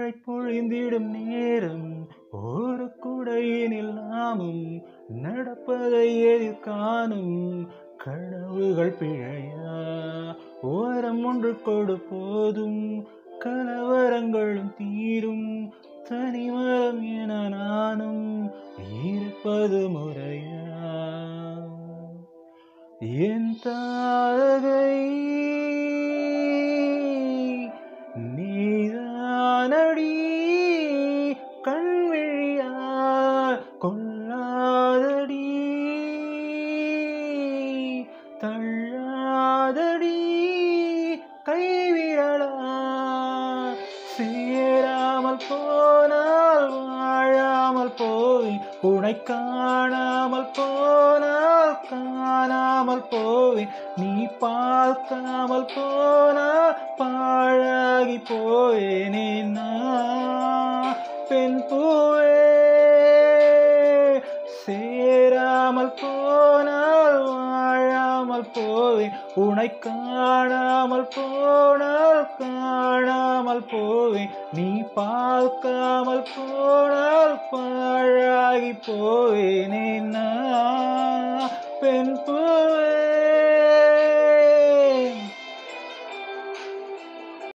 மழை பொழிந்திடும் நேரம் ஒரு குடையினில் நாமும் நடப்பதை எதிர் காணும் கனவுகள் பிழையா ஓரம் ஒன்று கொடு போதும் கலவரங்களும் தீரும் தனிமரம் என நானும் இருப்பது முறையா என் தாரகை நீதானடி கண்விழியால் கொள்ளாதடி தள்ளாதடி கைவிரலா சேராமல் போனால் வாழாமல் போய் உனை காணாமல் போனால் காணாமல் போய் நீ பார்க்காமல் போனால் பாழாகி போயேனே நான் பெண் பூவே சேராமல் போனால் வாழாமல் போய் உனை காணாமல் போனால் காணாமல் போய் நீ பார்க்காமல் போனால் பாழாகி போவேனே நான் பெண் பூவே